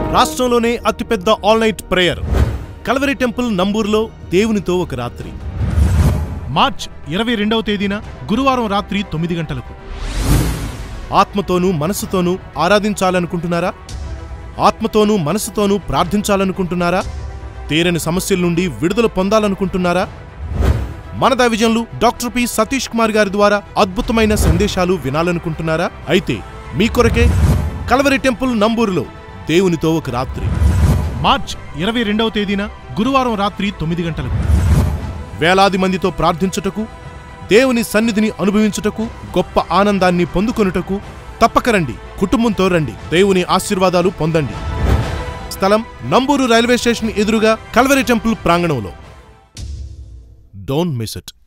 రాష్ట్రంలోనే అతిపెద్ద all night prayer Calvary temple నంబూరులో దేవునితో ఒక రాత్రి మార్చ్ ఇరవై రెండవ తేదీన గురువారం రాత్రి తొమ్మిది గంటలకు ఆత్మతోనూ మనసుతోనూ ఆరాధించాలనుకుంటున్నారా ఆత్మతోనూ మనసుతోనూ ప్రార్థించాలనుకుంటున్నారా తీరని సమస్యల నుండి విడుదల పొందాలనుకుంటున్నారా మన దైవజనులు డాక్టర్ పి సతీష్ కుమార్ గారి ద్వారా అద్భుతమైన సందేశాలు వినాలనుకుంటున్నారా అయితే మీ కొరకే కలవరి టెంపుల్ నంబూరులో దేవునితో ఒక రాత్రి మార్చ్ ఇరవై రెండవ తేదీన గురువారం రాత్రి తొమ్మిది గంటలకు వేలాది మందితో ప్రార్థించుటకు దేవుని సన్నిధిని అనుభవించుటకు గొప్ప ఆనందాన్ని పొందుకొనుటకు తప్పక రండి కుటుంబంతో రండి దేవుని ఆశీర్వాదాలు పొందండి స్థలం నంబూరు రైల్వే స్టేషన్ ఎదురుగా కల్వరి టెంపుల్ ప్రాంగణంలో డోంట్ మిస్ ఇట్